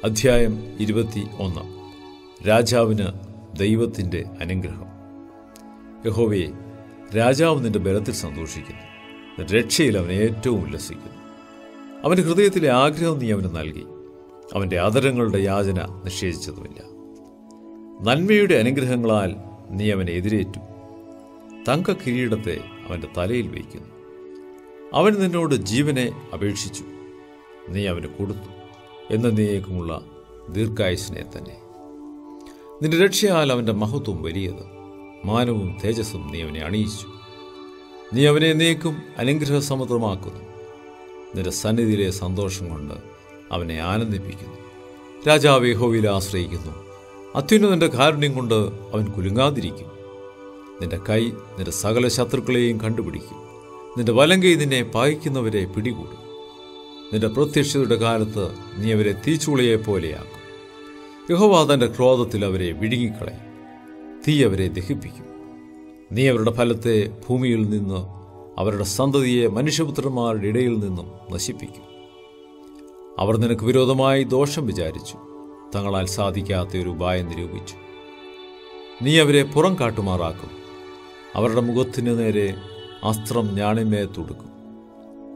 അധ്യായം ഇരുപത്തി ഒന്ന് രാജാവിന് ദൈവത്തിൻ്റെ അനുഗ്രഹം യഹോവയെ രാജാവ് നിന്റെ ബലത്തിൽ സന്തോഷിക്കുന്നു നിന്റെ രക്ഷയിൽ അവൻ ഏറ്റവും ഉല്ലസിക്കുന്നു അവൻ്റെ ഹൃദയത്തിലെ ആഗ്രഹം നീ അവന് നൽകി അവൻ്റെ ആദരങ്ങളുടെ യാചന നിഷേധിച്ചതുമില്ല നന്മയുടെ അനുഗ്രഹങ്ങളാൽ നീ അവനെ എതിരേറ്റു തങ്ക കിരീടത്തെ അവൻ്റെ തലയിൽ വയ്ക്കുന്നു അവൻ നിന്നോട് ജീവനെ അപേക്ഷിച്ചു നീ അവന് കൊടുത്തു എന്ന നീക്കുമുള്ള ദീർഘായുസിനെ തന്നെ നിന്റെ രക്ഷയാൽ അവൻ്റെ മഹത്വം വലിയത് മാനവും തേജസ്സും നീ അവനെ അണിയിച്ചു നീ അവനെ നീക്കും അനുഗ്രഹ സമുദ്രമാക്കുന്നു നിന്റെ സന്നിധിയിലെ സന്തോഷം കൊണ്ട് അവനെ ആനന്ദിപ്പിക്കുന്നു രാജാവ് യഹോവയിൽ ആശ്രയിക്കുന്നു അത്യുന്നതന്റെ കാരുണ്യം കൊണ്ട് അവൻ കുലുങ്ങാതിരിക്കും നിന്റെ കൈ നിന്റെ സകല ശത്രുക്കളെയും കണ്ടുപിടിക്കും നിന്റെ വലങ്കൈ നിന്നെ പായിക്കുന്നവരെ പിടികൂടും നിന്റെ പ്രത്യക്ഷതയുടെ കാലത്ത് നീ അവരെ തീച്ചുളയെ പോലെയാക്കും യഹോവ തന്റെ ക്രോധത്തിൽ അവരെ വിഴുങ്ങിക്കളയും തീ അവരെ ദഹിപ്പിക്കും നീ അവരുടെ ഫലത്തെ ഭൂമിയിൽ നിന്ന് അവരുടെ സന്തതിയെ മനുഷ്യപുത്രന്മാരുടെ ഇടയിൽ നിന്നും നശിപ്പിക്കും അവർ നിനക്ക് വിരോധമായി ദോഷം വിചാരിച്ചു തങ്ങളാൽ സാധിക്കാത്ത ഒരു ഉപായം നിരൂപിച്ചു നീ അവരെ പുറം കാട്ടുമാറാക്കും അവരുടെ മുഖത്തിന് നേരെ അസ്ത്രം ഞാണിമേ തുടുക്കും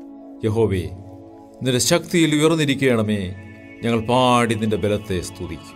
യഹോവേ നിന്റെ ശക്തിയിൽ ഉയർന്നിരിക്കണമേ ഞങ്ങൾ പാടി നിന്റെ ബലത്തെ സ്തുതിക്കും